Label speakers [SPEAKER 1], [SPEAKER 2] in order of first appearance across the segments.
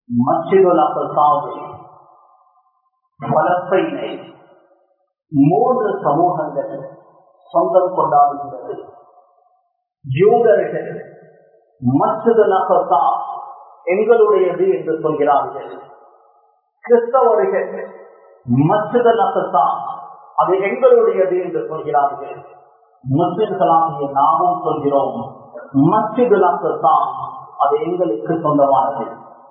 [SPEAKER 1] மஸ்ஜிதுல் அக்சாவில் பலஸ்தீனை மூன்று சமூகங்கள் சொந்தம் கொண்டாடுகிறது யூதர்கள் மஸ்ஜிதுல் அக்சா எங்களுடையது என்று சொல்கிறார்கள் கிறிஸ்தவர்கள் மஸ்ஜிதுல் அக்சா அது எங்களுடையது என்று சொல்கிறார்கள் முஸ்லிம்களாகிய நாமும் சொல்கிறோம் மஸ்ஜிதுல் அக்சா அது எங்களுக்கு சொந்தமானது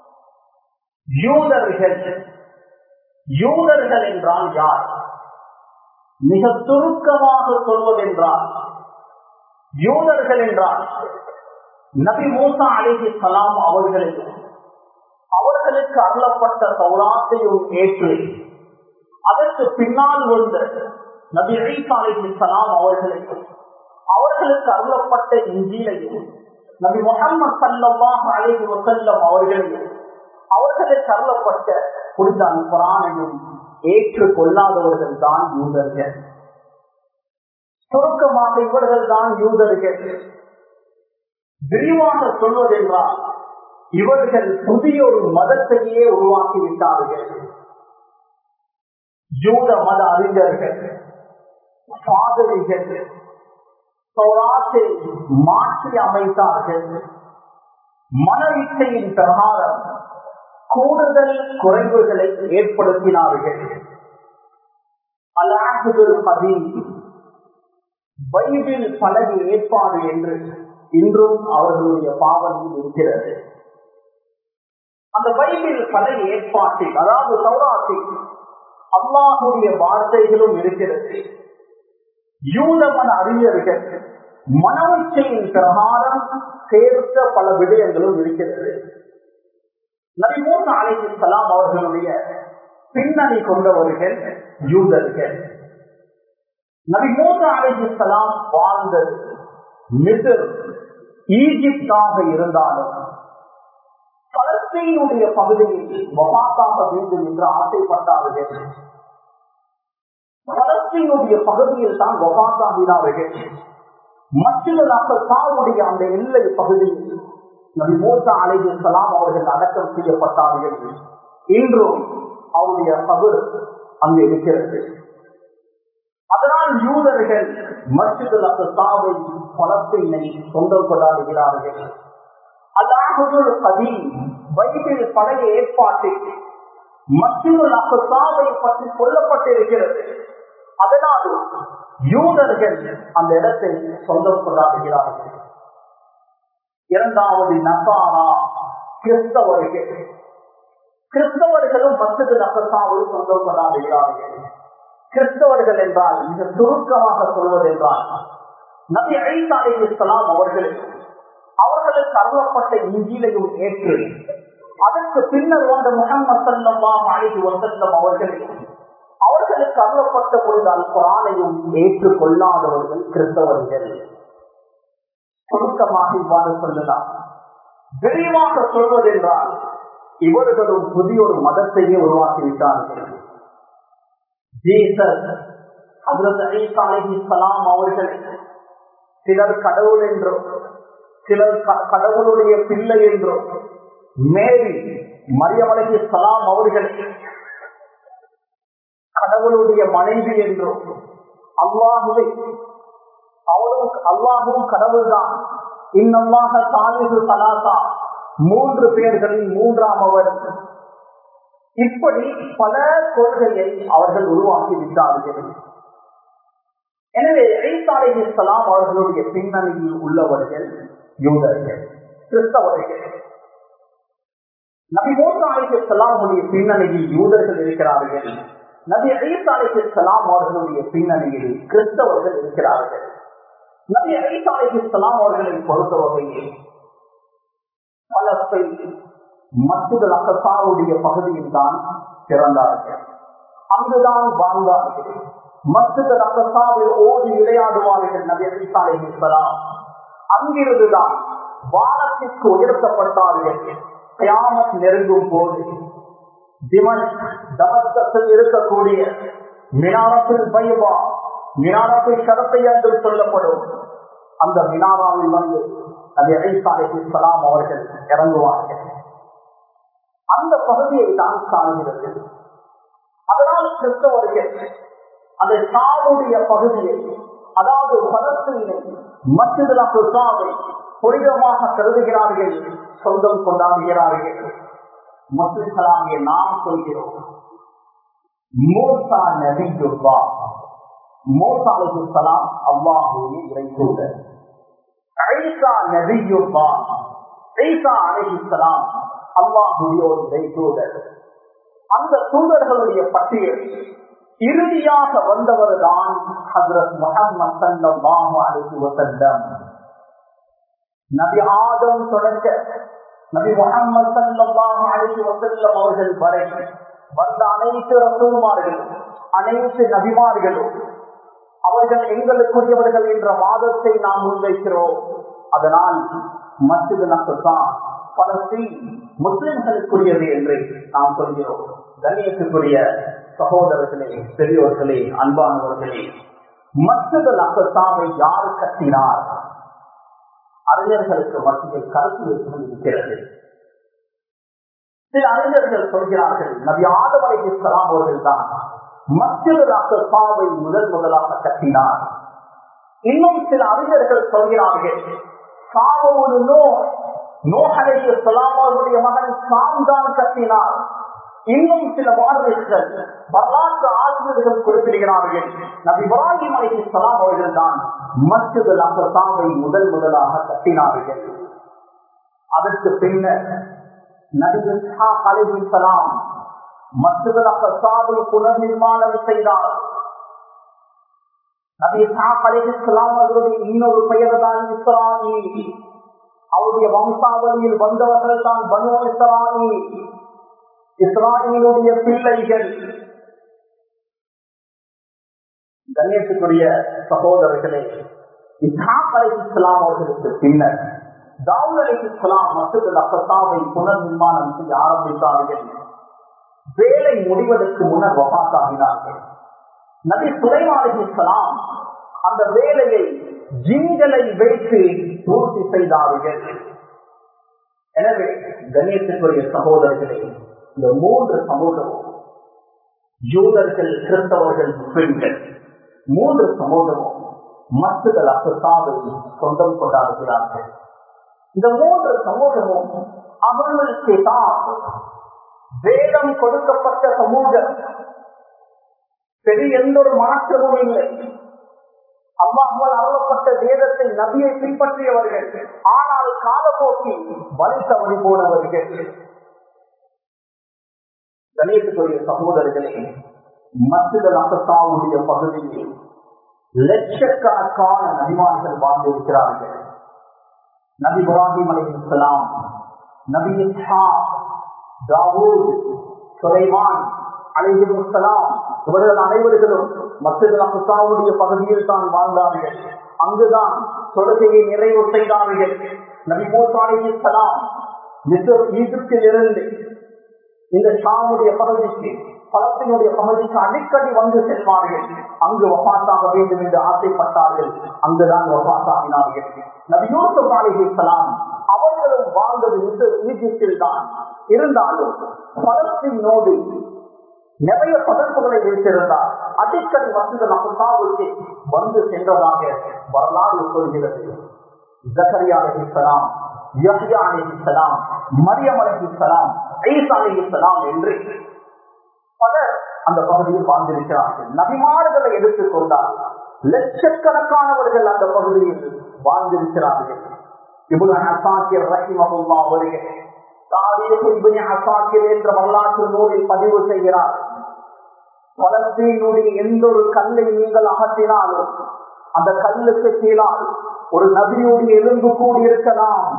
[SPEAKER 1] யூதர்கள் யூதர்கள் என்றால் யார் மிக சுருக்கமாக சொல்வதென்றால் யூதர்கள் என்றால் நபி மூசா அலிஹி சலாம் அவர்களையும் அவர்களுக்கு அருளப்பட்ட சௌராத்தையும் ஏற்று அதற்கு பின்னால் வந்த நபி ஈசா அலிஹி சலாம் அவர்களையும் அவர்களுக்கு அருளப்பட்ட இஞ்சிலையும் நபி முகமது சல்லாஹ் அலிஹி வசல்லம் அவர்களையும் அவர்களுக்கு அருளப்பட்ட புரிதான் குரானையும் ஏற்றுக்கொள்ளாதவர்கள் தான் யூதர்கள் சுருக்கமாக இவர்கள் தான் யூதர்கள் விரிவாக சொல்வதென்றால் இவர்கள் புதிய ஒரு மதத்தையே உருவாக்கி விட்டார்கள் யூத மத அறிஞர்கள் பாதரிகள் சௌராத்தை மாற்றி அமைத்தார்கள் மன இச்சையின் பிரகாரம் கூடுதல் குறைவுகளை ஏற்படுத்தினார்கள் பைபிள் பழகி ஏற்பாடு என்று இன்றும் அவர்களுடைய பாவனையில் இருக்கிறது அந்த பைபிள் பழகி ஏற்பாட்டில் அதாவது சௌராத்தில் அல்லாஹுடைய வார்த்தைகளும் இருக்கிறது யூதமன அறிஞர்கள் மனவச்சையின் பிரகாரம் சேர்த்த பல விடயங்களும் இருக்கிறது நபிமூன் அலைஹி சலாம் அவர்களுடைய பின்னணி கொண்டவர்கள் யூதர்கள் நபிமூன் அலைஹி சலாம் வாழ்ந்தது மிசிர் ஈஜிப்டாக இருந்தாலும் பலஸ்தீனுடைய பகுதியில் வபாத்தாக வேண்டும் என்று ஆசைப்பட்டார்கள் பலஸ்தீனுடைய பகுதியில் தான் வபாத்தாகினார்கள் மற்றவர்களாக சாவுடைய அந்த எல்லை பகுதியில் நபி மூசா அலைஹி சலாம் அவர்கள் அடக்கம் செய்யப்பட்டார்கள் இன்றும் அவருடைய கபர் அங்கு இருக்கிறது அதனால் யூதர்கள் மஸ்ஜிதுல் அக்சாவை பலத்தினை சொந்தம் கொண்டாடுகிறார்கள் அல்லாஹுல் கதி பைபிள் பழைய ஏற்பாட்டில் மஸ்ஜிதுல் அக்சாவை பற்றி சொல்லப்பட்டிருக்கிறது அதனால் யூதர்கள் அந்த இடத்தை சொந்தம் கொண்டாடுகிறார்கள் இரண்டாவது நசாரா கிறிஸ்தவர்கள் கிறிஸ்தவர்களும் மஸ்ஜிது நகசாவை சொந்தம் கொண்டாடுகிறார்கள் கிறிஸ்தவர்கள் என்றால் மிக சுருக்கமாக சொல்வதென்றால் நபி ஐசா அலி இஸ்லாம் அவர்கள் அவர்களுக்கு அருளப்பட்ட இஞ்சிலையும் ஏற்று அதற்கு பின்னர் வந்த முகமது சல்லாம் அலிஹி வசல்லம் அவர்களையும் அவர்களுக்கு அருளப்பட்ட பொழுதால் குரானையும் ஏற்றுக்கொள்ளாதவர்கள் கிறிஸ்தவர்கள் சுருக்கமாக இவ்வாறு சொல்லலாம் விரிவாக சொல்வதென்றால் இவர்களும் புதிய ஒரு மதத்தையே உருவாக்கிவிட்டார்கள் அவர்கள் சிலர் கடவுள் என்றும் சிலர் கடவுளுடைய பிள்ளை என்றும் மேரி மரியமலைக்கு சலாம் அவர்கள் கடவுளுடைய மனைவி என்றும் அல்லாஹுவை அவரும் அல்லாஹும் கடவுள் தான் இன்னமாக சாலிசு சலாசா மூன்று பேர்களில் மூன்றாம் அவர் இப்படி பல கொள்கையை அவர்கள் உருவாக்கி விட்டார்கள் எனவே ஐசாலை இஸ்லாம் அவர்களுடைய பின்னணியில் உள்ளவர்கள் யூதர்கள் கிறிஸ்தவர்கள் நபி மூசா அலிசலாமுடைய பின்னணியில் யூதர்கள் இருக்கிறார்கள் நபி ஐசா அலிசலாம் அவர்களுடைய பின்னணியில் கிறிஸ்தவர்கள் இருக்கிறார்கள் நபி ஐசா அலிசலாம் அவர்களை பொறுத்தவரையில் பலத்தை மற்றொரு அக்கசாவுடைய பகுதியில் தான் பிறந்தார்கள் அங்குதான் வாழ்ந்தார்கள் மற்றொரு அக்கசாவில் ஓடி விளையாடுவார்கள் நபி ஐசா அலிசலாம் அங்கிருந்துதான் வானத்திற்கு உயர்த்தப்பட்டார்கள் கியாமத் நெருங்கும் போது திமஷ் தமஸ்கத்தில் இருக்கக்கூடிய மினாரத்தில் பைவா மினாரத்தில் கரத்தை என்று சொல்லப்படும் அந்த மினாராவில் வந்து நபி ஐசா அலிஹி சலாம் அவர்கள் இறங்குவார்கள் அந்த பகுதியை தான் சார்கிறது அதனால் கிறிஸ்தவர்கள் அந்த சாவுடைய பகுதியை அதாவது பலஸ்தீனை மற்றதுல குசாவை புனிதமாக கருதுகிறார்கள் சொந்தம் கொண்டாடுகிறார்கள் முஸ்லிம்களாகிய நாம் சொல்கிறோம் மூசா நபியுல்லா மூசா அலைஹிஸ்ஸலாம் அல்லாஹுவை இறைத்தூதர் ஐசா நபியுல்லா ஐசா அலைஹிஸ்ஸலாம் அல்லாஹுடைய ஒரு இறைத்தூதர் அந்த தூதர்களுடைய பட்டியல் இறுதியாக வந்தவர் தான் ஹசரத் முகமது சல்லாஹு அலைஹி வஸல்லம் நபி ஆதம் தொடங்க நபி முகமது சல்லாஹு அலைஹி வஸல்லம் அவர்கள் வரை வந்த அனைத்து ரசூல்மார்கள் அனைத்து நபிமார்களும் அவர்கள் எங்களுக்குரியவர்கள் என்ற வாதத்தை நாம் முன்வைக்கிறோம் அதனால் மசித நசுதான் பலஸ்தீன் முஸ்லிம்களுக்குரியது என்று நாம் சொல்கிறோம் கண்ணியத்துக்குரிய சகோதரர்களே பெரியோர்களே அன்பானவர்களே மற்றொரு நக்கசாவை யார் கட்டினார் அறிஞர்களுக்கு மத்தியில் கருத்து வேற்றுமை இருக்கிறது சில அறிஞர்கள் சொல்கிறார்கள் நபி ஆதமலை இஸ்லாம் அவர்கள் தான் மற்றொரு நக்கசாவை முதல் முதலாக கட்டினார் இன்னும் சில அறிஞர்கள் சொல்கிறார்கள் சாவோடு நோ நோஹலைக்கு சொல்லாமலுடைய மகன் சாம் தான் கட்டினார் இன்னும் சில வார்த்தைகள் வரலாற்று ஆசிரியர்கள் குறிப்பிடுகிறார்கள் நபி இப்ராஹிம் அலைஹி சலாம் அவர்கள் தான் மஸ்ஜித் அல் முதல் முதலாக கட்டினார்கள் அதற்கு பின்னர் நபி இஸ்ஹாக் அலைஹி சலாம் மஸ்ஜித் அல் புனர் நிர்மாணம் செய்தார் நபி இஸ்ஹாக் அலைஹி சலாம் அவர்களுடைய இன்னொரு பெயர் தான் இஸ்ராயில் அவருடைய வம்சாவளியில் வந்தவர்கள் தான் பனு இஸ்ராயில் இஸ்ராயிலுடைய பிள்ளைகள் கண்ணியத்துக்குரிய சகோதரர்களே இஸ்ஹாக் அலை இஸ்லாம் அவர்களுக்கு பின்னர் தாவூத் அலி இஸ்லாம் மசூத் அக்கசாவை புனர் நிர்மாணம் செய்ய ஆரம்பித்தார்கள் வேலை முடிவதற்கு முன்னர் வபாத்தாகினார்கள் நபி சுலைமான் இஸ்லாம் அந்த வேலையை ஜிங்களை வைத்து பூர்த்தி செய்தார்கள் எனவே கண்ணியத்திற்குரிய சகோதரர்களே இந்த மூன்று சமூகமும் யூதர்கள் கிறிஸ்தவர்கள் முஸ்லிம்கள் மூன்று சமூகமும் மசுகள் அசாவை சொந்தம் கொண்டாடுகிறார்கள் இந்த மூன்று சமூகமும் அவர்களுக்கு தான் வேதம் கொடுக்கப்பட்ட சமூகம் பெரிய எந்த ஒரு மாற்றமும் இல்லை அம்மாவால் அருளப்பட்ட வேதத்தை நபியை பின்பற்றியவர்கள் ஆனால் காலப்போக்கில் வழி தவறி போனவர்கள் கணேசத்துடைய சகோதரர்களே மசிதல் அசத்தாவுடைய பகுதியில் லட்சக்கணக்கான நபிமார்கள் வாழ்ந்திருக்கிறார்கள் நபி இப்ராஹிம் அலி இஸ்லாம் நபி இஸ்ஹா தாவூத் சுலைமான் அலிஹிமுஸ்லாம் இவர்கள் அனைவர்களும் மசிதல் அசத்தாவுடைய பகுதியில் தான் வாழ்ந்தார்கள் அங்குதான் தொழுகையை நிறைவு செய்தார்கள் நபி மூசா அலி இஸ்லாம் ஈஜிப்தில் இருந்து இந்த ஷாமுடைய பகுதிக்கு பலத்தினுடைய பகுதிக்கு அடிக்கடி வந்து செல்வார்கள் அங்கு வபாத்தாக வேண்டும் என்று ஆசைப்பட்டார்கள் அங்குதான் வபாத்தாகினார்கள் நபியூசப் அலிஹிஸ்லாம் அவர்களும் வாழ்ந்தது ஈஜிப்தில் தான் இருந்தாலும் பலத்தினோடு நிறைய தொடர்புகளை வைத்திருந்தார் அடிக்கடி வசந்த நபுசாவுக்கு வந்து சென்றதாக வரலாறு சொல்கிறது ஜக்கரியா அலிஹிஸ்லாம் யஹ்யா அலிஹிஸ்லாம் மரியம் அலிஹிஸ்லாம் ஐசா அலிஹிஸ்லாம் என்று பலர் அந்த பகுதியில் வாழ்ந்திருக்கிறார்கள் நபிமார்களை எடுத்துக் கொண்டால் லட்சக்கணக்கானவர்கள் அந்த பகுதியில் வாழ்ந்திருக்கிறார்கள் இவ்வளவு அசாக்கியர் ரஹிமகுல்லா வருகிறேன் என்ற வரலாற்று நூலில் பதிவு செய்கிறார் பலஸ்தீனுடைய எந்த ஒரு கல்லை நீங்கள் அகற்றினாலும் அந்த கல்லுக்கு கீழால் ஒரு நபியுடைய எலும்பு கூடி இருக்கலாம்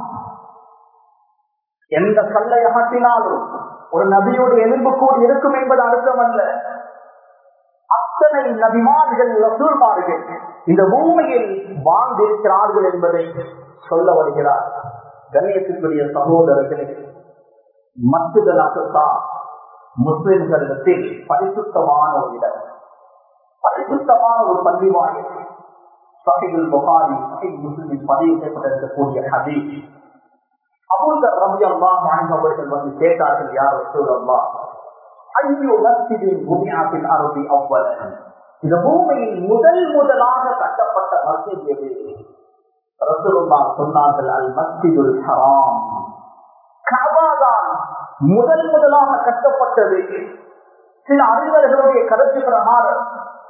[SPEAKER 1] எந்த கல்லை அகற்றினாலும் ஒரு நபியுடைய எலும்பு கூடி இருக்கும் என்பது அர்த்தம் அல்ல அத்தனை நபிமார்கள் ரசூல்மார்கள் இந்த பூமியில் வாழ்ந்திருக்கிறார்கள் என்பதை சொல்ல வருகிறார் கண்ணியத்திற்குரிய சகோதரர்களே மஸ்ஜித் அசத்தா முஸ்லிம்களிடத்தில் பரிசுத்தமான ஒரு இடம் பரிசுத்தமான ஒரு பள்ளி வாயில் சஹிபுல் புகாரி சஹிப் முஸ்லிமில் பதிவு செய்யப்பட்டிருக்கக்கூடிய ஹதீஸ் அபூதர் ரவி அல்லா அவர்கள் வந்து கேட்டார்கள் யார் சூழல்லா ஐயோ மஸ்ஜிதின் பூமியாத்தின் அருதி அவ்வள இந்த பூமியில் முதல் முதலாக கட்டப்பட்ட மஸ்ஜித் எது ரசூலுல்லா சொன்னார்கள் அல் மஸ்ஜிதுல் ஹராம் கபாதான் முதல் முதலாக கட்டப்பட்டது சில அறிஞர்களுடைய கருத்து பிரகாரம்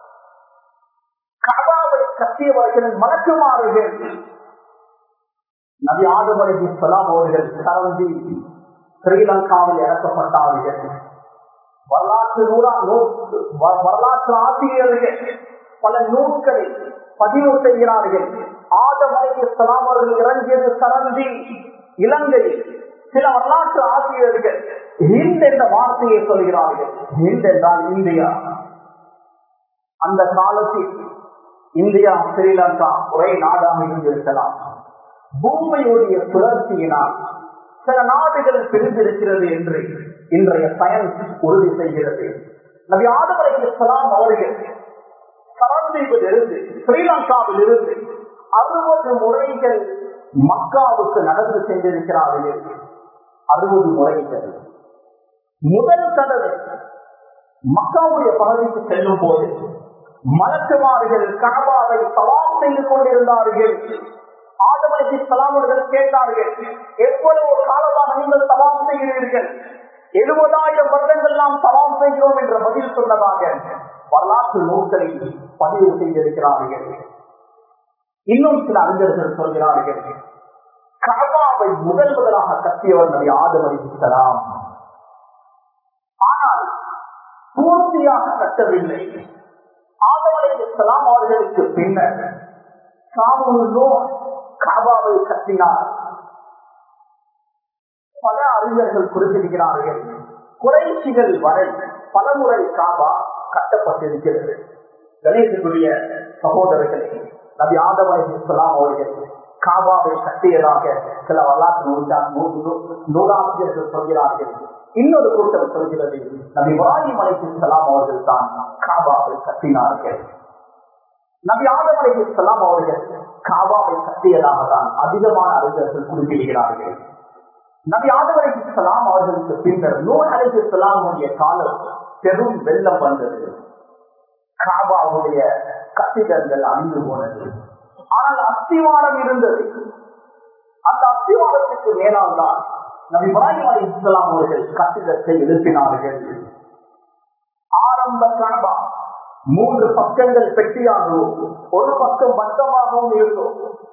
[SPEAKER 1] கபாவை கட்டியவர்கள் மலக்குமாறுகள் நபி ஆதம் அலி இஸ்லாம் அவர்கள் கலந்து ஸ்ரீலங்காவில் இறக்கப்பட்டார்கள் வரலாற்று நூறா வரலாற்று ஆசிரியர்கள் பல நூல்களை பதிவு செய்கிறார்கள் ஆதம் அலி இஸ்லாம் அவர்கள் இறங்கியது சரந்தி இலங்கை சில வரலாற்று ஆசிரியர்கள் ஹிந்த் என்ற வார்த்தையை சொல்கிறார்கள் ஹிந்த் என்றால் இந்தியா அந்த காலத்தில் இந்தியா ஸ்ரீலங்கா ஒரே நாடாக இருந்திருக்கலாம் பூமியுடைய சுழற்சியினால் சில நாடுகள் பிரிந்திருக்கிறது என்று இன்றைய சயின்ஸ் உறுதி செய்கிறது நபி ஆதவரை இஸ்லாம் அவர்கள் சரந்தீபில் இருந்து ஸ்ரீலங்காவில் இருந்து அறுபது முறைகள் மக்காவுக்கு நடந்து சென்றிருக்கிறார்கள் அறுபது முறைகள் முதல் தடவை மக்காவுடைய பகுதிக்கு செல்லும் போது மலக்குமார்கள் கனபாவை சவால் செய்து கொண்டிருந்தார்கள் ஆதமலைக்கு சலாமர்கள் கேட்டார்கள் எவ்வளவு காலமாக நீங்கள் சவால் செய்கிறீர்கள் எழுபதாயிரம் வருடங்கள் நாம் சவால் செய்கிறோம் என்ற பதில் சொன்னதாக வரலாற்று நூல்களில் பதிவு செய்திருக்கிறார்கள் இன்னும் சில அறிஞர்கள் சொல்கிறார்கள் கபாவை முதல் முதலாக கட்டியவர் நபி ஆதமலிசலாம் ஆனால் பூர்த்தியாக கட்டவில்லை ஆதமலிசலாம் அவர்களுக்கு பின்னர் சாமுனோ காபாவை கட்டினார் பல அறிஞர்கள் குறிப்பிடுகிறார்கள் குறைச்சிகள் வரை பலமுறை காபா கட்டப்பட்டிருக்கிறது கணேசனுடைய சகோதரர்களே நபி ஆதம் அலிஸ்லாம் அவர்கள் காபாவை கட்டியதாக சில வரலாற்று நூலாசிரியர்கள் சொல்கிறார்கள் இன்னொரு கூட்டம் சொல்கிறது நபி இப்ராஹிம் அலிஸ்லாம் அவர்கள் தான் காபாவை கட்டினார்கள் நபி ஆதம் அலிஸ்லாம் அவர்கள் காபாவை கட்டியதாக தான் அதிகமான அறிஞர்கள் குறிப்பிடுகிறார்கள் நபி ஆதம் அலிஸ்லாம் அவர்களுக்கு பின்னர் நூல் அலிஸ்லாமுடைய காலம் பெரும் வெள்ளம் வந்தது காபாவுடைய கட்டிடங்கள் அழிந்து போனது ஆனால் அஸ்திவாரம் இருந்தது அந்த அஸ்திவாரத்துக்கு மேலால் தான் நபி இப்ராஹிம் அலி இஸ்லாம் அவர்கள் கட்டிடத்தை எழுப்பினார்கள் ஆரம்ப காபா மூன்று பக்கங்கள் பெட்டியாகவும் ஒரு பக்கம் வட்டமாகவும் இருக்கும்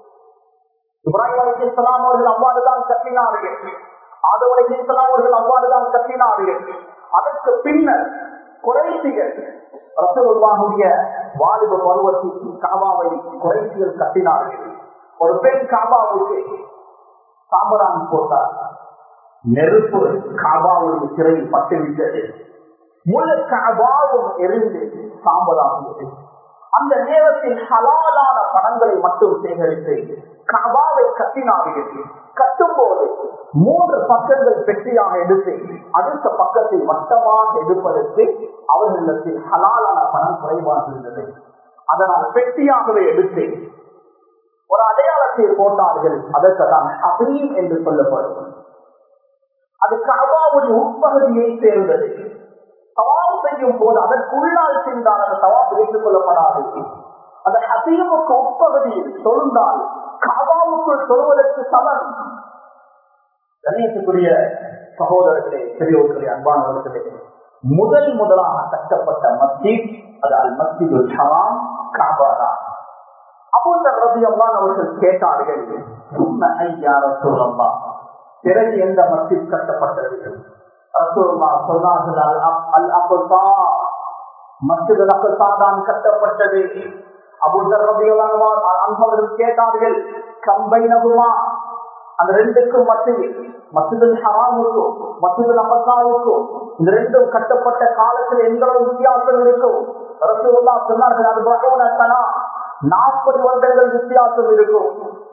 [SPEAKER 1] இப்ராஹிம் அலி இஸ்லாம் அவர்கள் அவ்வாறுதான் கட்டினார்கள் ஆதவ் அலி இஸ்லாம் அவர்கள் அவ்வாறுதான் கட்டினார்கள் அதற்கு பின்னர் குறைசிகள் ரசகுல்லாவுடைய வாலிப பருவத்தில் காபாவை குறைசிகள் கட்டினார்கள் ஒரு பெண் காபாவுக்கு சாம்பரான் போட்டார் நெருப்பு காபாவுடைய சிறையில் பட்டுவிட்டது முழு காபாவும் எரிந்து சாம்பலாகியது அந்த நேரத்தில் ஹலாலான பணங்களை மட்டும் சேகரித்து கபாவை கட்டினார்கள் கட்டும் போது மூன்று பக்கங்கள் பெட்டியாக எடுத்து அடுத்த பக்கத்தில் வட்டமாக எடுப்பதற்கு அவர்களிடத்தில் ஹலாலான பணம் குறைவாக இருந்தது அதனால் பெட்டியாகவே எடுத்து ஒரு அடையாளத்தை போட்டார்கள் அதற்கு தான் அபீம் என்று சொல்லப்படும் அது கபாவுடைய உட்பகுதியை சேர்ந்தது சவால் செய்யும் போது அதற்குள்ளால் சென்றால் அந்த சவால் ஏற்றுக் கொள்ளப்படாது அந்த அசீமுக்கு உட்பகுதியில் தொழுந்தால் கபாவுக்குள் தொழுவதற்கு சமன் கணேசத்துக்குரிய சகோதரர்களே பெரியவர்களே அன்பானவர்களே முதல் முதலாக கட்டப்பட்ட மஸ்ஜித் அது அல் மஸ்ஜிது ஹராம் காபாரா அப்போது ரவி அல்லான் அவர்கள் கேட்டார்கள் சும்ம ஐயா ரசூலல்லா பிறகு எந்த மஸ்ஜித் கட்டப்பட்டது ரசூல்லா சொன்னார்கள் அல் அல் அபுசா மஸ்ஜித் அல் அபுசா தான் கட்டப்பட்டது அபுதர் ரவி அல்லான் கேட்டார்கள் கம்பைனகுமா அந்த ரெண்டுக்கும் மத்தியில் மசிதல் ஹராமுக்கும் மசிதல் அபசாவுக்கும் இந்த ரெண்டும் கட்டப்பட்ட காலத்தில் எங்களோட வித்தியாசம் இருக்கும் ரசூல்லா சொன்னார்கள் அது பகவனத்தனா நாற்பது வருடங்கள் வித்தியாசம் இருக்கும்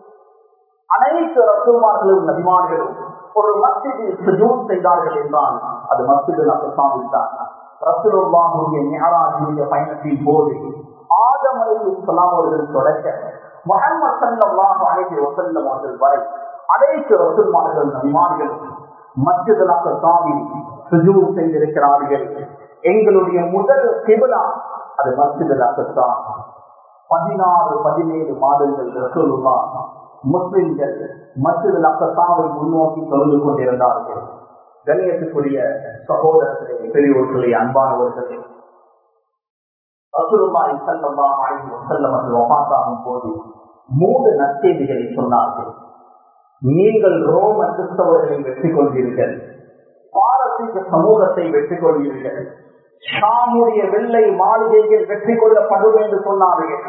[SPEAKER 1] அனைத்து ரசூமார்களும் நபிமான்களும் ஒரு மஸ்ஜிதில் சுஜூத் செய்தார்கள் என்றால் அது மஸ்ஜிதில் அபசாவில் தான் ரசூலுல்லாஹுடைய ஞாராஜுடைய பயணத்தின் போது ஆதம் அலி இஸ்லாம் அவர்கள் தொடக்க முகமது சல்லாஹு அலைஹி வசல்லம் அவர்கள் வரை அனைத்து ரசுல்மார்கள் நபிமார்கள் மஸ்ஜிதுல் அக்சாமி சுஜூர் செய்திருக்கிறார்கள் எங்களுடைய முதல் கிபிலா அது மஸ்ஜிதுல் அக்சா பதினாறு பதினேழு மாதங்கள் ரசூலுல்லா முஸ்லிம்கள் மஸ்ஜிதுல் அக்சாவை முன்னோக்கி தொழுது கொண்டிருந்தார்கள் கணியத்துக்குரிய சகோதரர்களே பெரியோர்களே அன்பானவர்களே ரசூலுல்லாஹி ஸல்லல்லாஹு அலைஹி வஸல்லம் அவர்கள் வஃபாத்தாகும் போது மூன்று நற்செய்திகளை சொன்னார்கள் நீங்கள் ரோம கிறிஸ்தவர்களை வெற்றி கொள்வீர்கள் பாரசீக சமூகத்தை வெற்றி கொள்வீர்கள் ஷாமுடைய வெள்ளை மாளிகைகள் வெற்றி கொள்ளப்படும் என்று சொன்னார்கள்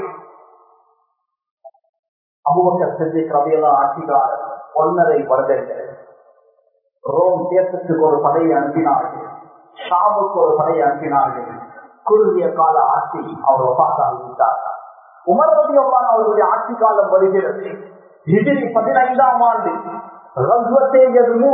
[SPEAKER 1] அபுபக்கர் சித்திக் ரவியெல்லாம் ஆட்சிக்காரர் ஒன்னரை வருடங்கள் ரோம் தேசத்துக்கு ஒரு படையை அனுப்பினார்கள் ஷாமுக்கு ஒரு படையை அனுப்பினார்கள் குறுகிய கால ஆட்சி அவர் ஒப்பாக்காகிவிட்டார் உமர் ரபியல்லான் அவர்களுடைய ஆட்சி காலம் வருகிறது ஹிஜிரி பதினைந்தாம் ஆண்டு ரத்வத்தே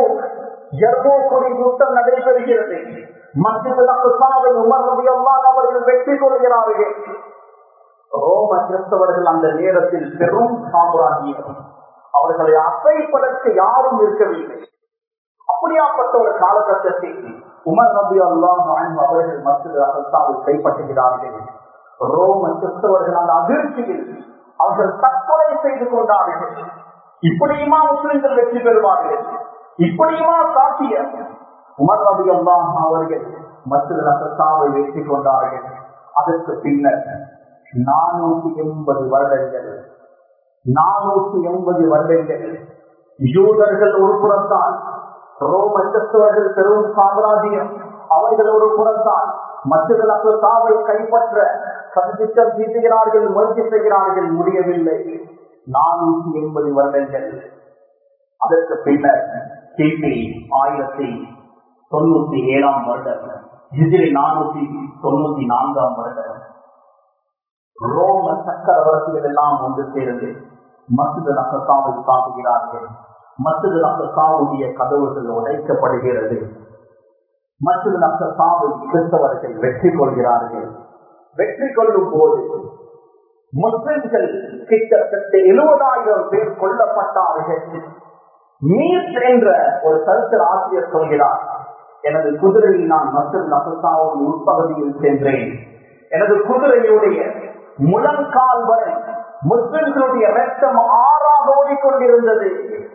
[SPEAKER 1] யுத்தம் நடைபெறுகிறது மத்தியில் அக்குசாவை உமர் ரபியல்லான் அவர்கள் வெற்றி கொள்கிறார்கள் ரோம கிறிஸ்தவர்கள் அந்த நேரத்தில் பெரும் சாம்ராஜ்யம் அவர்களை அசைப்பதற்கு யாரும் இருக்கவில்லை அப்படியாப்பட்ட ஒரு காலகட்டத்தில் உமர் நபி அல்லாம் அவர்கள் மத்திய அகத்தாவை கைப்பற்றுகிறார்கள் ரோம கிறிஸ்தவர்கள் அந்த அதிர்ச்சியில் அவர்கள் தற்கொலை செய்து கொண்டார்கள் இப்படியுமா முஸ்லிம்கள் வெற்றி பெறுவார்கள் இப்படியுமா சாத்தியம் உமர் நபி அல்லாம் அவர்கள் மத்திய அகத்தாவை வெற்றி கொண்டார்கள் அதற்கு பின்னர் நானூத்தி எண்பது வருடங்கள் நானூத்தி எண்பது வருடங்கள் யூதர்கள் ஒரு புறத்தான் ரோம கிறிஸ்தவர்கள் பெரும் சாம்ராஜ்யம் அவர்கள் ஒரு புறத்தான் மற்றவர்கள் சாவை கைப்பற்ற சதித்திட்டம் தீட்டுகிறார்கள் முயற்சி செய்கிறார்கள் முடியவில்லை நானூத்தி எண்பது வருடங்கள் அதற்கு பின்னர் கிபி ஆயிரத்தி தொண்ணூத்தி ஏழாம் வருடம் இதில் நானூத்தி தொண்ணூத்தி நான்காம் வருடம் ரோம சக்கரவர்த்திகள் எல்லாம் ஒன்று சேர்ந்து மசித நக்கசாவை தாக்குகிறார்கள் மசித நக்கசாவுடைய கதவுகள் உடைக்கப்படுகிறது மசித நக்கசாவை கிறிஸ்தவர்கள் வெற்றி கொள்கிறார்கள் வெற்றி கொள்ளும் போது முஸ்லிம்கள் கிட்டத்தட்ட எழுபதாயிரம் பேர் கொல்லப்பட்டார்கள் மீட் என்ற ஒரு சரித்திர ஆசிரியர் சொல்கிறார் எனது குதிரையில் நான் மசித நக்கசாவின் உட்பகுதியில் சென்றேன் எனது குதிரையுடைய முழங்கால் வரை முஸ்லிம்களுடைய ரத்தம் ஆறாக ஓடிக்கொண்டிருந்தது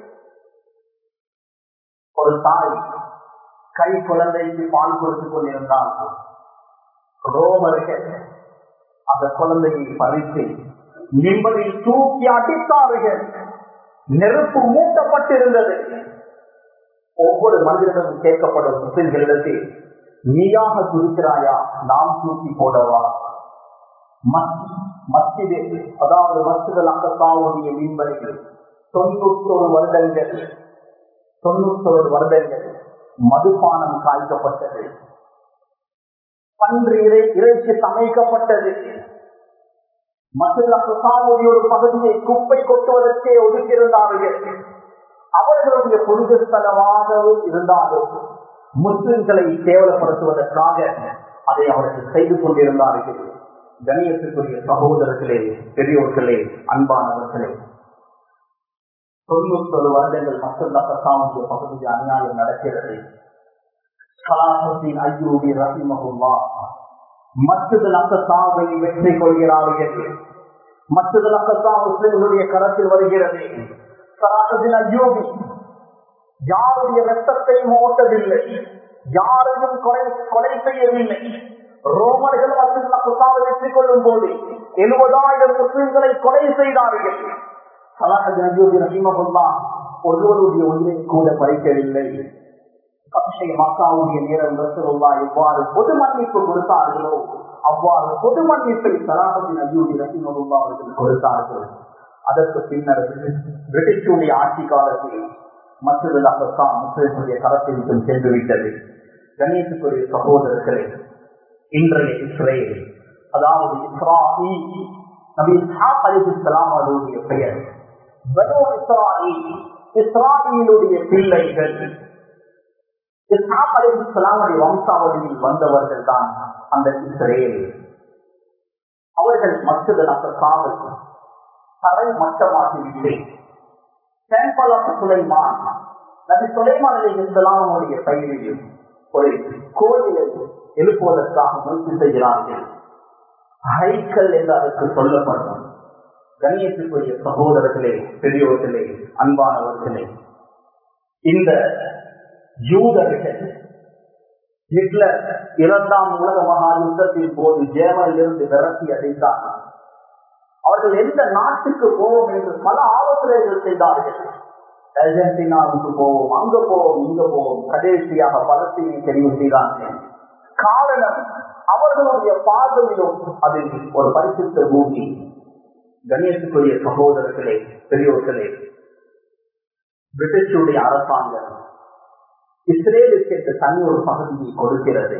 [SPEAKER 1] ஒரு தாய் கை குழந்தைக்கு பால் கொடுத்துக் கொண்டிருந்தால் ரோமர்கள் அந்த குழந்தையை பறித்து நிம்மதியில் தூக்கி அடித்தார்கள் நெருப்பு மூட்டப்பட்டிருந்தது ஒவ்வொரு மனிதனிடம் கேட்கப்படும் முஸ்லிம்களிடத்தில் நீயாக துடிக்கிறாயா நாம் தூக்கி போடவா மஸ்ஜிது அதாவது மஸ்ஜிதல் அக்கத்தாவுடைய மீன்படிகள் தொண்ணூத்தொரு வருடங்கள் தொண்ணூத்தொரு வருடங்கள் மதுபானம் காய்க்கப்பட்டது பன்று இறை இறைச்சி சமைக்கப்பட்டது மசில் அக்கத்தாவுடைய ஒரு பகுதியை குப்பை கொட்டுவதற்கே ஒதுக்கியிருந்தார்கள் அவர்களுடைய புனித ஸ்தலமாகவும் இருந்தாலும் முஸ்லிம்களை கேவலப்படுத்துவதற்காக அதை அவர்கள் செய்து கொண்டிருந்தார்கள் கணியத்துக்குரிய சகோதரர்களே பெரியோர்களே அன்பானவர்களே தொண்ணூத்தொரு வருடங்கள் மக்கள் கசாமுடைய பகுதியில் அநியாயம் நடக்கிறது கலாசத்தின் ஐயூபி ரஹிமகுல்லா மற்றது அக்கசாவை வெற்றி கொள்கிறார்கள் மற்றது அக்கசா முஸ்லிம்களுடைய கரத்தில் வருகிறது கலாசத்தின் ஐயூபி யாருடைய ரத்தத்தையும் ஓட்டவில்லை யாரையும் கொலை கொலை செய்யவில்லை ரோமர்கள் மசிதாவை வெற்றி கொள்ளும் போது எழுபதாயிரம் முஸ்லிம்களை கொலை செய்தார்கள் ஒருவருடைய உயிரை கூட பறிக்கவில்லை மக்காவுடைய நேரம் ரசூலுல்லா எவ்வாறு பொது மன்னிப்பு கொடுத்தார்களோ அவ்வாறு பொது மன்னிப்பை சலாஹத்தின் அஜூதி ரஹிமகுல்லா அவர்கள் கொடுத்தார்கள் அதற்கு பின்னர் பிரிட்டிஷுடைய ஆட்சி காலத்தில் மற்றொரு அகத்தான் முஸ்லிம்களுடைய கரத்தில் சென்று விட்டது கணேசுக்குரிய சகோதரர்களே இன்றைய இஸ்ரேல் அதாவது இஸ்ராயி நபி இஸ்ஹாக் அலிஸ்லாம் அவருடைய பெயர் பனோ இஸ்ராயி இஸ்ராயிலுடைய பிள்ளைகள் இஸ்ஹாக் அலிஸ்லாமுடைய வம்சாவளியில் வந்தவர்கள் தான் அந்த இஸ்ரேல் அவர்கள் மற்றொரு நபர்காவல் தரை மட்டமாகிவிட்டு டெம்பிள் ஆஃப் சுலைமான் நபி சுலைமான் அலிஹிஸ்லாமுடைய பயிரில் ஒரு கோயிலை எழுப்புவதற்காக முயற்சி செய்கிறார்கள் ஹைக்கல் என்று அதற்கு சொல்லப்படும் கண்ணியத்துக்குரிய சகோதரர்களே பெரியோர்களே அன்பானவர்களே இந்த யூதர்கள் ஹிட்லர் இரண்டாம் உலக மகா யுத்தத்தின் போது ஜேமனிலிருந்து விரட்டி அடைத்தார்கள் அவர்கள் எந்த நாட்டுக்கு போவோம் என்று பல ஆலோசனைகள் செய்தார்கள் அர்ஜென்டினாவுக்கு போவோம் அங்க போவோம் இங்க போவோம் கடைசியாக பலஸ்தீனை தெரிவு செய்தார்கள் காரணம் அவர்களுடைய பார்வையிலும் அதில் ஒரு பரிசுத்த பூமி கணேசுக்குரிய சகோதரர்களே பெரியோர்களே பிரிட்டிஷுடைய அரசாங்கம் இஸ்ரேலுக்கு என்று தனி ஒரு பகுதியை கொடுக்கிறது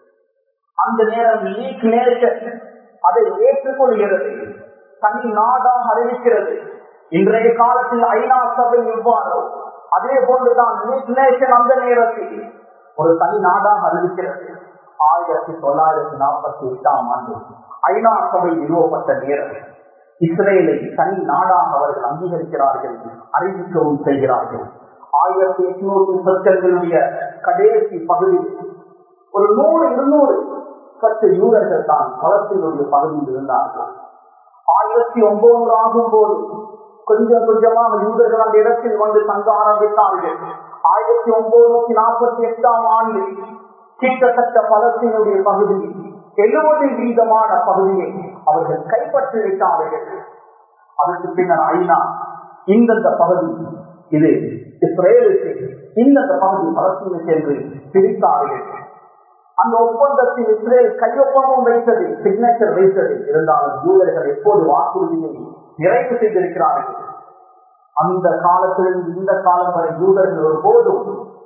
[SPEAKER 1] அந்த நேரம் லீக் நேஷன் அதை ஏற்றுக்கொள்கிறது தனி நாடாக அறிவிக்கிறது இன்றைய காலத்தில் ஐநா சபை எவ்வாறோ அதே போன்றுதான் லீக் நேஷன் அந்த நேரத்தில் ஒரு தனி நாடாக அறிவிக்கிறது ஆயிரத்தி தொள்ளாயிரத்தி நாற்பத்தி எட்டாம் ஆண்டு ஐநா சபை நிறுவப்பட்ட நேரம் இஸ்ரேலை தனி நாடாக அவர்கள் அங்கீகரிக்கிறார்கள் அறிவிக்கவும் செய்கிறார்கள் ஆயிரத்தி எட்நூத்தி சொற்களுடைய கடைசி பகுதி ஒரு நூறு இருநூறு சற்று யூதர்கள் தான் களத்தினுடைய பகுதியில் இருந்தார்கள் ஆயிரத்தி ஒன்பது ஆகும் போது கொஞ்சம் கொஞ்சமாக யூதர்கள் அந்த இடத்தில் வந்து தங்க ஆரம்பித்தார்கள் ஆயிரத்தி ஒன்பது நாற்பத்தி எட்டாம் ஆண்டு கிட்டத்தட்ட பலத்தினுடைய பகுதி எழுபது வீதமான பகுதியை அவர்கள் கைப்பற்றி விட்டார்கள் அதற்கு பின்னர் ஐநா இந்தந்த பகுதி இது இஸ்ரேலுக்கு இந்தந்த பகுதி பலஸ்தீனுக்கு என்று பிரித்தார்கள் அந்த ஒப்பந்தத்தில் இஸ்ரேல் கையொப்பமும் வைத்தது சிக்னேச்சர் வைத்தது இருந்தாலும் யூதர்கள் எப்போது வாக்குறுதியை நிறைவு செய்திருக்கிறார்கள் அந்த காலத்திலிருந்து இந்த காலம் வரை யூதர்கள் ஒருபோதும்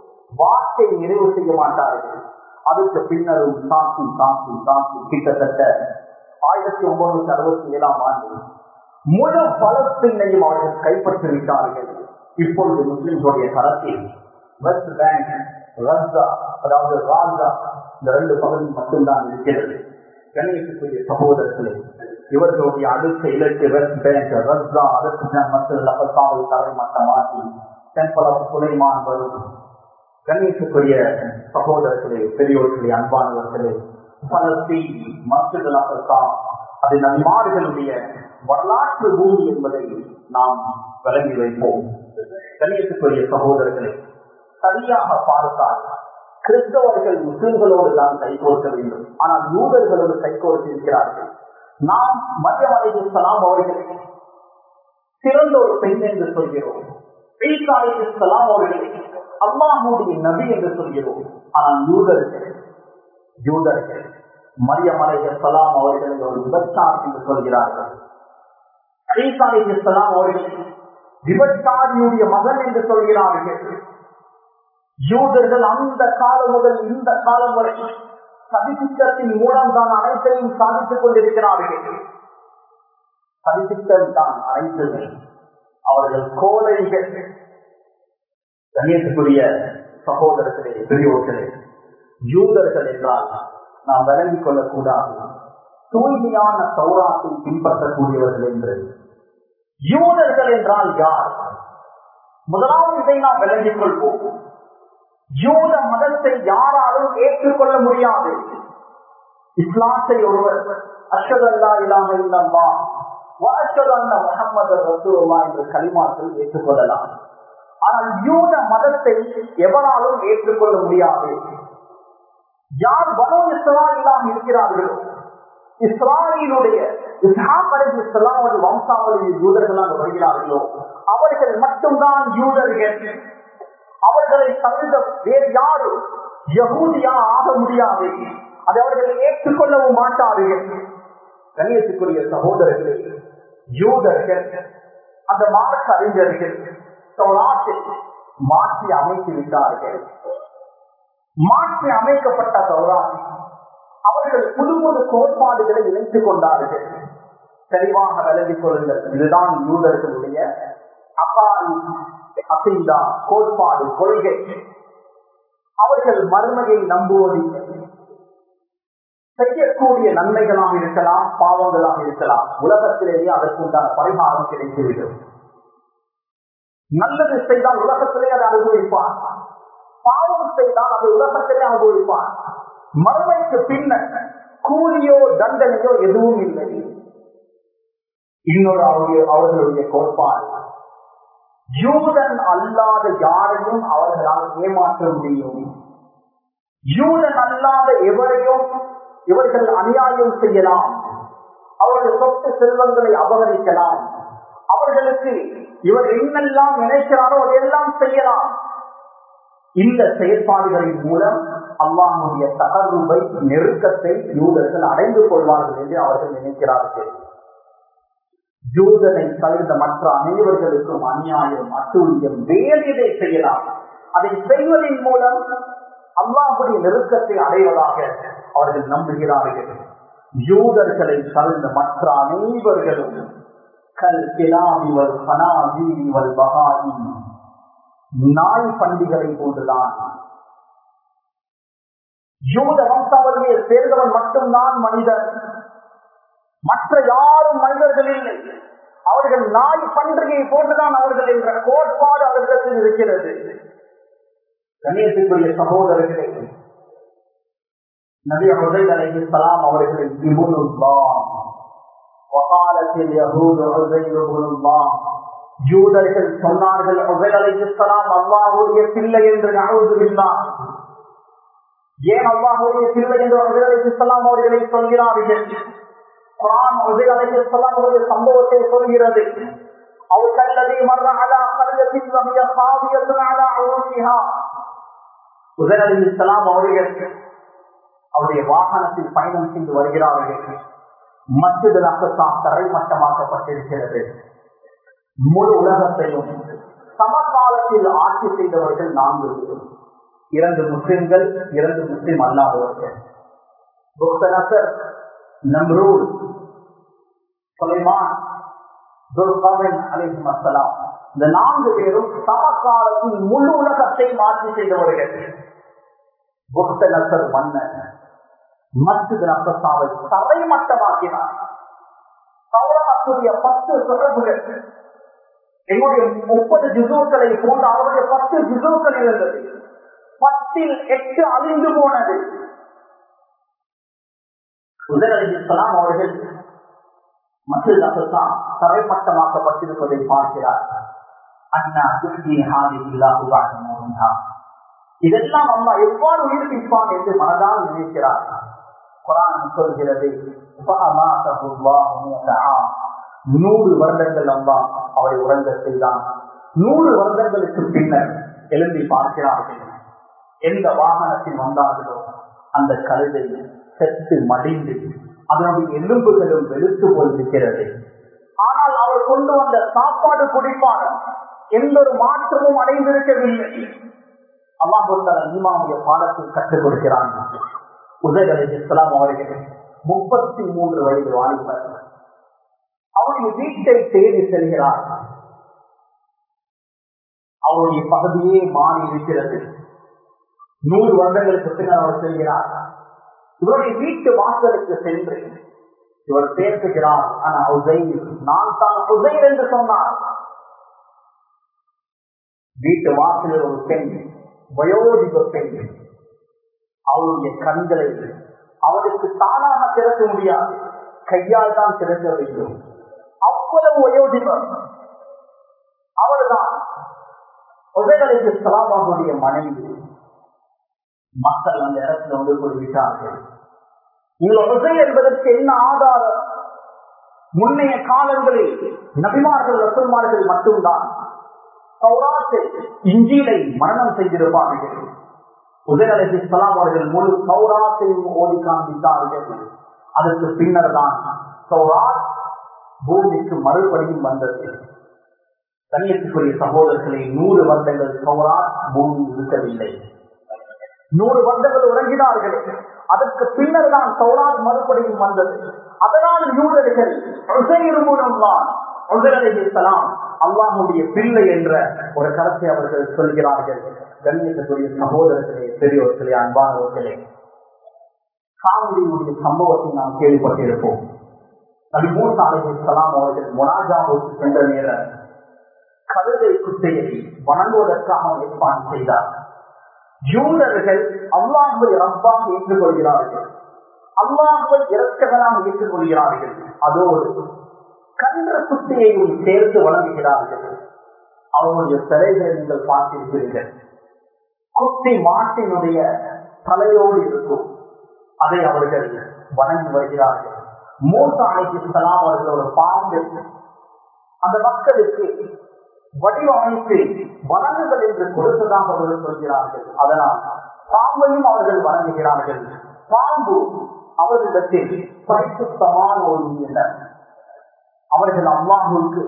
[SPEAKER 1] வாக்கை நிறைவு செய்ய மாட்டார்கள் அதுக்கு பின்னரும் தாக்கி தாக்கி தாக்கி கிட்டத்தட்ட ஆயிரத்தி ஒன்பது அறுபத்தி ஏழாம் ஆண்டு முழு பலஸ்தீனையும் அவர்கள் கைப்பற்றிவிட்டார்கள் இப்பொழுது முஸ்லிம்களுடைய தரத்தில் வெஸ்ட் பேங்க் ரஸ்தா அதாவது ராஜா இந்த ரெண்டு பகுதி மட்டும்தான் இருக்கிறது கணேசுக்குரிய சகோதரர்களே இவர்களுடைய அடுத்த இலக்கு வெஸ்ட் பேங்க் ரஸ்தா அதற்கு மக்கள் லபத்தாவை தரை மட்டமாக்கி டெம்பிள் ஆஃப் சுலைமான் வரும் கணேசுக்குரிய சகோதரர்களே பெரியோர்களே அன்பானவர்களே பலஸ்தீன் மஸ்ஜித் அல் அது நன்மார்களுடைய வரலாற்று பூமி என்பதை நாம் விளங்கி வைப்போம் கண்ணியத்துக்குரிய சகோதரர்களே சரியாக பார்த்தால் கிறிஸ்தவர்கள் முஸ்லிம்களோடு தான் கைகோர்க்க வேண்டும் ஆனால் யூதர்களோடு கைகோர்த்து இருக்கிறார்கள் நாம் மரியம் அலைஹிஸ்லாம் அவர்களை சிறந்த ஒரு பெண் என்று சொல்கிறோம் ஈசா அலைஹிஸ்லாம் அவர்களை அல்லாஹுடைய நபி என்று சொல்கிறோம் ஆனால் யூதர்கள் யூதர்கள் மரியம் அலைஹிஸ்லாம் அவர்களை ஒரு விபச்சார் என்று சொல்கிறார்கள் ஈசா அலைஹிஸ்லாம் அவர்களை விபச்சாரியுடைய மகன் என்று சொல்கிறார்கள் யூதர்கள் அந்த காலம் முதல் இந்த காலம் வரை சதித்திட்டத்தின் மூலம் தான் அனைத்தையும் சாதித்துக் கொண்டிருக்கிறார்கள் சதித்திட்டம் தான் அனைத்துமே அவர்கள் கோழைகள் கண்ணியத்துக்குரிய சகோதரர்களே பெரியோர்களே யூதர்கள் என்றால் நாம் விளங்கிக் கொள்ளக்கூடாது தூய்மையான சௌராத்தை பின்பற்றக்கூடியவர்கள் என்று யூதர்கள் என்றால் யார் முதலாவது இதை நாம் விளங்கிக் கொள்வோம் யூத மதத்தை யாராலும் ஏற்றுக்கொள்ள முடியாது இஸ்லாத்தை ஒருவர் அஷத் அல்லா இல்லாம இல்லம்மா அஷத் அல்ல முகமது ரசூல்லா என்று களிமாக்கள் ஏற்றுக்கொள்ளலாம் ஆனால் யூத மதத்தை எவராலும் ஏற்றுக்கொள்ள முடியாது யார் பனோ இஸ்லாமிலாம் இருக்கிறார்களோ இஸ்ராயலுடைய இஸ்லாமது வம்சாவளியில் யூதர்களாக வருகிறார்களோ அவர்கள் மட்டும்தான் யூதர்கள் அவர்களை தவிர்த்த வேறு யாரும் யகூதியா ஆக முடியாது அதை அவர்கள் ஏற்றுக்கொள்ளவும் மாட்டார்கள் கண்ணியத்துக்குரிய சகோதரர்களே யூதர்கள் அந்த மார்க்க அறிஞர்கள் சௌராத்தில் மாற்றி அமைத்து விட்டார்கள் மாற்றி அமைக்கப்பட்ட சௌராசி அவர்கள் புது புது கோட்பாடுகளை இணைத்துக் கொண்டார்கள் தெளிவாக விலகிக் கொள்ளுங்கள் இதுதான் யூதர்களுடைய அப்பாரி அசைதா கோட்பாடு கொள்கை அவர்கள் மறுமையை நம்புவதில்லை செய்யக்கூடிய நன்மைகளாக இருக்கலாம் பாவங்களாக இருக்கலாம் உலகத்திலேயே அதற்குண்டான பரிகாரம் கிடைத்துவிடும் நல்லது செய்தால் உலகத்திலே அதை அனுபவிப்பார் பாவம் செய்தால் அதை உலகத்திலே அனுபவிப்பார் மறுமைக்கு பின்னர் கூலியோ தண்டனையோ எதுவும் இல்லை இன்னொரு அவருடைய அவர்களுடைய கோட்பாடு யூதன் அல்லாத யாரையும் அவர்களால் ஏமாற்ற முடியும் யூதன் அல்லாத எவரையும் இவர்கள் அநியாயம் செய்யலாம் அவர்கள் சொத்து செல்வங்களை அபகரிக்கலாம் அவர்களுக்கு இவர் என்னெல்லாம் நினைக்கிறாரோ அதையெல்லாம் செய்யலாம் இந்த செயற்பாடுகளின் மூலம் அல்லாஹுடைய தகர்வை நெருக்கத்தை யூதர்கள் அடைந்து கொள்வார்கள் என்று அவர்கள் நினைக்கிறார்கள் யூதனை தவிர்த்த மற்ற அனைவர்களுக்கும் அநியாயம் அட்டூழியம் வேலையை செய்யலாம் அதை செய்வதன் மூலம் அல்லாஹுடைய நெருக்கத்தை அடைவதாக அவர்கள் நம்புகிறார்கள் யூதர்களை தவிர்த்த மற்ற அனைவர்களும் கல் கிலாமிவல் கனாஜீவல் பகாயி நாய் பண்டிகளை போன்றுதான் யூத வம்சாவளியை சேர்ந்தவன் மட்டும்தான் மனிதன் மற்ற யாரும் மனிதர்கள் இல்லை அவர்கள் நாய் பண்டிகை போன்றுதான் அவர்கள் என்ற கோட்பாடு அவர்களிடத்தில் இருக்கிறது கண்ணியத்துக்குரிய சகோதரர்களே நபி ஹுசைன் அலைஹிஸ்ஸலாம் அவர்களை இபுனுல்லாஹ் வகாலத்தில் யஹூது ஹுசைன் இபுனுல்லாஹ் யூதர்கள் சொன்னார்கள் ஹுசைன் அலைஹிஸ்ஸலாம் அல்லாஹ்வுடைய பிள்ளை என்று நஅூதுபில்லாஹ் ஏன் அல்லாஹ்வுடைய பிள்ளை என்று ஹுசைன் அலைஹிஸ்ஸலாம் அவர்களை சொல்கிறார்கள் குர்ஆன் ஹுசைன் அலைஹிஸ்ஸலாம் அவருடைய சம்பவத்தை சொல்கிறது أو كالذي مر على قرية وهي خاوية على عروشها உதன் அலி இஸ்லாம் அவர்கள் அவருடைய வாகனத்தில் பயணம் செய்து வருகிறார்கள் மசித நகசா தரைமட்டமாக்கப்பட்டிருக்கிறது முழு உலகத்தையும் சமகாலத்தில் ஆட்சி செய்தவர்கள் நான்கு பேர் இரண்டு முஸ்லிம்கள் இரண்டு முஸ்லிம் அல்லாதவர்கள் புக்தனசர் நம்ரூல் சுலைமான் துல்கவன் அலிஹிம் அஸ்ஸலாம் இந்த நான்கு பேரும் சமகாலத்தில் முழு உலகத்தை மாற்றி செய்தவர்கள் புக்த நசர் மன்னர் மஸ்ஜித் நசசாவை தரைமட்டமாக்கினார் சௌராத்துடைய பத்து தொடர்புகள் எங்களுடைய முப்பது ஜிசோக்களை போன்ற அவருடைய பத்து ஜிசோக்கள் இருந்தது பத்தில் எட்டு அழிந்து போனது உதர் அலிஸ்லாம் அவர்கள் மசித் நசசா தரைமட்டமாக்கப்பட்டிருப்பதை பார்க்கிறார் அண்ணா துர்கி ஹாதி இல்லா இதெல்லாம் அல்லா எவ்வாறு உயிர்ப்பிப்பான் என்று மனதால் நினைக்கிறார் குரான் சொல்கிறது நூறு வருடங்கள் அல்லா அவரை உறங்க செய்தான் நூறு வருடங்களுக்கு பின்னர் எழுந்தி பார்க்கிறார்கள் எந்த வாகனத்தில் வந்தார்களோ அந்த கழுதை செத்து மடிந்து அதனுடைய எலும்புகளும் வெளுத்து போயிருக்கிறது ஆனால் அவர் கொண்டு வந்த சாப்பாடு குடிப்பான எந்த ஒரு மாற்றமும் அடைந்திருக்கவில்லை அல்லாஹுத்தல ஈமாவுடைய பாடத்தில் கற்றுக் கொடுக்கிறான் உதய் அலி இஸ்லாம் அவர்கள் முப்பத்தி மூன்று வயது வாலிபர் அவருடைய வீட்டை தேடி செல்கிறார் அவருடைய பகுதியே மாறி இருக்கிறது நூறு வருடங்களுக்கு பின்னர் அவர் செல்கிறார் இவருடைய வீட்டு வாசலுக்கு சென்று இவர் பேசுகிறார் ஆனா உசைர் நான் தான் உசைர் என்று சொன்னார் வீட்டு வாசலில் ஒரு பெண் வயோதிக பெண் அவருடைய கண்களை அவருக்கு தானாக திறக்க முடியாது கையால் தான் திறக்க வேண்டும் அவ்வளவு வயோதிபம் அவர்தான் உதயகளுக்கு சலாமாவுடைய மனைவி மக்கள் அந்த இடத்துல வந்து கொள்விட்டார்கள் நீங்கள் உசை என்பதற்கு என்ன ஆதாரம் முன்னைய காலங்களில் நபிமார்கள் ரசல்மார்கள் மட்டும்தான் சௌராத்தை இஞ்சிலை மரணம் செய்திருப்பார்கள் உதய் அலி இஸ்லாம் அவர்கள் முழு சௌராத்தையும் ஓடி காண்பித்தார்கள் அதற்கு பின்னர் தான் சௌராத் பூமிக்கு மறுபடியும் வந்தது கண்ணியத்துக்குரிய சகோதரர்களை நூறு வருடங்கள் சௌராத் பூமி இருக்கவில்லை நூறு வருடங்கள் உறங்கினார்கள் அதற்கு பின்னர் தான் சௌராத் மறுபடியும் வந்தது அதனால் யூதர்கள் மூலம்தான் அல்லாஹுடைய பிள்ளை என்ற ஒரு கருத்தை அவர்கள் சொல்கிறார்கள் கண்ணியத்துக்குரிய சகோதரர்களே பெரியோர்களே அன்பானவர்களே காவிரியுடைய சம்பவத்தை நாம் கேள்விப்பட்டிருப்போம் நபி மூசா அலைஹிஸ்ஸலாம் அவர்கள் மொனாஜாவுக்கு சென்ற நேரம் கழுதை குட்டையை வணங்குவதற்காக ஏற்பாடு செய்தார் யூதர்கள் அல்லாஹுவை ரப்பாக ஏற்றுக்கொள்கிறார்கள் அல்லாஹுவை இறக்கவனாக ஏற்றுக்கொள்கிறார்கள் அதோடு கன்ற குட்டியையும் சேர்த்து வழங்குகிறார்கள் அவருடைய சிலைகளை நீங்கள் பார்த்திருக்கிறீர்கள் குட்டி மாட்டினுடைய தலையோடு இருக்கும் அதை அவர்கள் வணங்கி வருகிறார்கள் மூத்த அணைக்கலாம் அவர்கள் ஒரு பாம்பு அந்த மக்களுக்கு வடிவமைத்து வணங்குதல் என்று கொடுத்ததாக அவர்கள் சொல்கிறார்கள் அதனால் பாம்பையும் அவர்கள் வணங்குகிறார்கள் பாம்பு அவர்களிடத்தில் பரிசுத்தமான ஒரு உயிரினர் அவர்கள் அல்லாஹுக்கு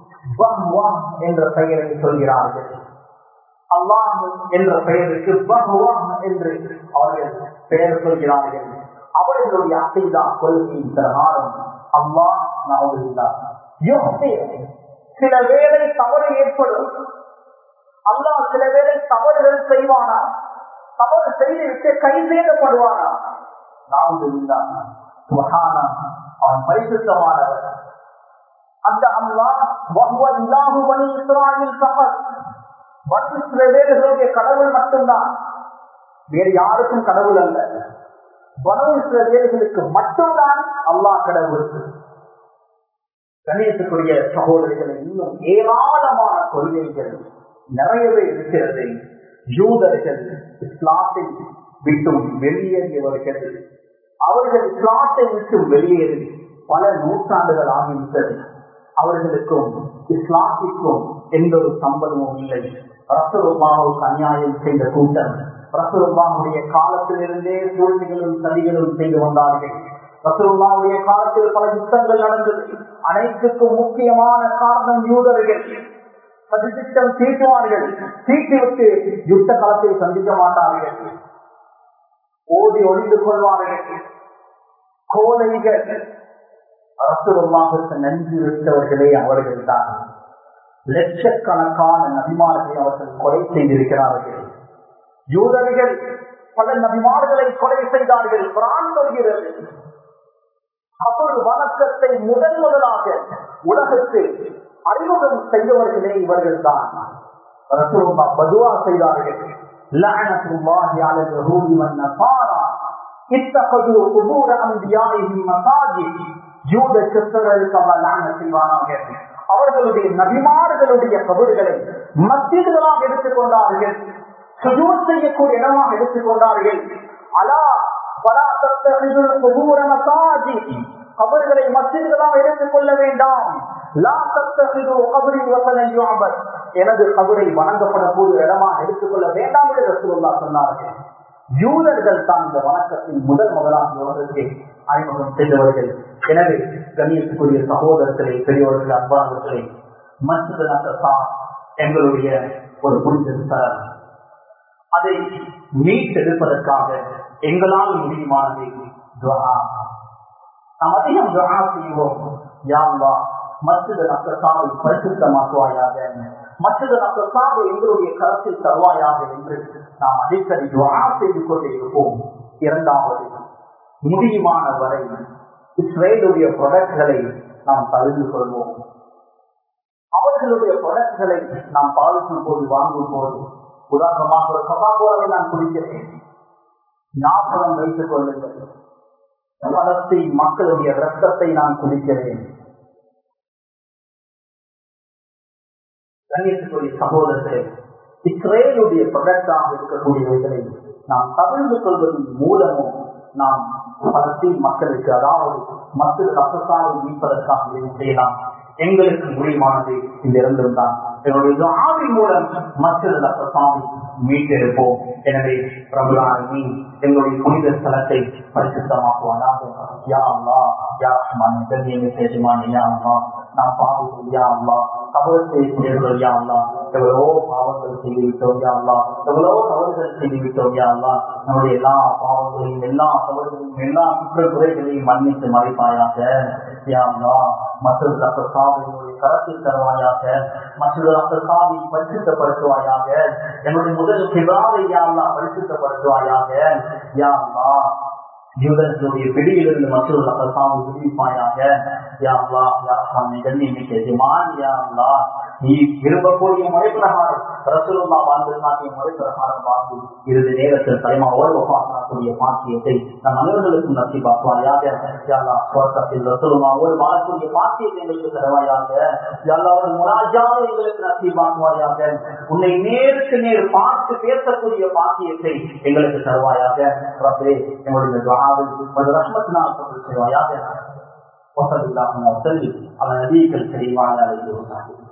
[SPEAKER 1] என்ற பெயரை சொல்கிறார்கள் அல்லாஹ் என்ற பெயருக்கு என்று அவர்கள் பெயர் சொல்கிறார்கள் அவர்களுடைய அசைதா கொள்கையின் பிரகாரம் அல்லாஹ் நவதுள்ளார் சில வேளை தவறு ஏற்படும் அல்லாஹ் சில வேளை தவறுகள் செய்வானா தவறு செய்துவிட்டு கை சேதப்படுவானா நவதுள்ளார் அவன் பரிசுத்தமானவர் அந்த அல்லாஹ் இல்லாஹு பணி இஸ்ராயில் சபர் பணி இஸ்ரவேலுடைய கடவுள் மட்டும்தான் வேறு யாருக்கும் கடவுள் அல்ல பனு இஸ்ரவேலுகளுக்கு மட்டும்தான் அல்லாஹ் கடவுள் கணியத்துக்குரிய சகோதரிகளை இன்னும் ஏராளமான கொள்கைகள் நிறையவே இருக்கிறது யூதர்கள் இஸ்லாத்தை விட்டும் வெளியேறியவர்கள் அவர்கள் இஸ்லாத்தை விட்டும் வெளியேறி பல நூற்றாண்டுகள் ஆகிவிட்டது அவர்களுக்கும் இஸ்லாத்திற்கும் எந்த ஒரு சம்பந்தமும் இல்லை ரசருமாவுக்கு அநியாயம் செய்த கூட்டம் ரசருமாவுடைய காலத்திலிருந்தே சூழ்நிலைகளும் சதிகளும் செய்து வந்தார்கள் ரசருல்லாவுடைய காலத்தில் பல யுத்தங்கள் நடந்தது அனைத்துக்கும் முக்கியமான காரணம் யூதர்கள் சதித்திட்டம் தீட்டுவார்கள் தீட்டிவிட்டு யுத்த காலத்தில் சந்திக்க மாட்டார்கள் ஓடி ஒளிந்து கொள்வார்கள் கோலைகள் அரசுரமாக நன்றி வைத்தவர்களே அவர்கள் தான் லட்சக்கணக்கான நபிமார்களை அவர்கள் கொலை செய்திருக்கிறார்கள் யூதர்கள் பல நபிமார்களை கொலை செய்தார்கள் பிரான் சொல்கிறது அவரு வணக்கத்தை முதன் முதலாக உலகத்தில் அறிமுகம் செய்தவர்களே இவர்கள் தான் பதுவா செய்தார்கள் لعنة الله على اليهود والنصارى اتخذوا قبور انبيائهم مساجد யூத கிறிஸ்தவர்களுக்கு அவர் லான செய்வானாக அவர்களுடைய நபிமார்களுடைய கபறுகளை மத்தியர்களாக எடுத்துக் கொண்டார்கள் சுஜூர் செய்யக்கூடிய இடமாக எடுத்துக் கொண்டார்கள் அலா பலா தத்தகிதுல் குபூர மசாஜி கபறுகளை மசிதர்களாக எடுத்துக் கொள்ள வேண்டாம் லா தத்தகிது கபரி வசனை யுஅபத் எனது கபரை வணங்கப்படக்கூடிய இடமாக எடுத்துக் கொள்ள வேண்டாம் என்று ரசூலுல்லா சொன்னார்கள் யூதர்கள் தான் இந்த வணக்கத்தின் முதல் முதலாக உலகத்தை அறிமுகம் செய்தவர்கள் எனவே கண்ணியத்துக்குரிய சகோதரர்களே பெரியவர்கள் அன்பானவர்களே மற்ற எங்களுடைய ஒரு புரிந்த ஸ்தலம் அதை மீட்டெடுப்பதற்காக எங்களால் முடியுமானதை துவா நாம் அதிகம் துவா செய்வோம் யாழ்வா மற்றது நக்கசாவை பரிசுத்தமாக்குவாயாக மற்றது நக்கசாவை எங்களுடைய கரத்தில் தருவாயாக என்று நாம் அடிக்கடி துவா செய்து கொண்டே இருப்போம் இரண்டாவது முடியுமான வரை இஸ்ரேலுடைய ப்ரொடக்ட்களை நாம் தழுந்து கொள்வோம் அவர்களுடைய ப்ரொடக்ட்களை நாம் பாதிக்கும் போது வாங்கும் போது உதாரணமாக ஒரு கபாபோரவை நான் குடிக்கிறேன் ஞாபகம் வைத்துக் கொள்ளுங்கள் பலத்தை மக்களுடைய ரத்தத்தை நான் குடிக்கிறேன் கண்ணியத்துக்குரிய சகோதரர்களே இஸ்ரேலுடைய ப்ரொடக்டாக இருக்கக்கூடியவைகளை நாம் தவிர்த்து கொள்வதன் மூலமும் நாம் பலஸ்தீன் மக்களுக்கு அதாவது மக்கள் ரத்தத்தாவை மீட்பதற்காக செய்யலாம் எங்களுக்கு முடிவானது இந்த இரண்டும் தான் என்னுடைய ஆவி மூலம் மக்கள் ரத்தத்தாவை மீட்டெடுப்போம் எனவே பிரபலானி எங்களுடைய புனித ஸ்தலத்தை பரிசுத்தமாக்குவானாக யா அல்லா யா ரஹ்மான் கண்ணியமே சேஜமான் யா அல்லா நாம் பாவிகள் யா அல்லா தவறு செய்யக்கூடியவர்கள் யா அல்லா எவ்வளவோ பாவங்கள் செய்து விட்டோம் யா அல்லா எவ்வளவோ தவறுகள் செய்து விட்டோம் யா அல்லா நம்முடைய எல்லா பாவங்களையும் எல்லா தவறுகளையும் எல்லா குற்ற குறைகளையும் மன்னித்து மறைப்பாயாக யா அல்லா மற்றொரு டாக்டர் சாவியினுடைய கரத்தில் தருவாயாக மற்றொரு டாக்டர் சாவி பரிசுத்தப்படுத்துவாயாக என்னுடைய முதல் பிதாவை யா அல்லா பரிசுத்தப்படுத்துவாயாக யா அல்லா யூதர்களுடைய பிடியிலிருந்து மற்றொரு நகசாமி விடுவிப்பாயாக யா அல்லா யா சாமி கண்ணியமிக்க ஜிமான் யா அல்லா நீ விரும்பக்கூடிய முறை பிரகாரம் ரசூலுல்லா வாழ்ந்து காட்டிய முறை பிரகாரம் வாழ்ந்து இறுதி நேரத்தில் தலைமாவோடு பார்க்கக்கூடிய பாக்கியத்தை நம் அனைவர்களுக்கும் நசிபாக்குவாயாக யாரா சுவர்க்கத்தில் ரசூலுல்லாவோடு வாழக்கூடிய பாக்கியத்தை எங்களுக்கு தருவாயாக யாராவது முராஜாவை எங்களுக்கு நசிபாக்குவாயாக உன்னை நேருக்கு நேர் பார்த்து பேசக்கூடிய பாக்கியத்தை எங்களுக்கு தருவாயாக ரப்பே எங்களுடைய துவாவில் உங்களுடைய ரஹ்மத்தினால் கொண்டு செய்வாயாக وصل اللهم وسلم على نبيك الكريم وعلى اله وصحبه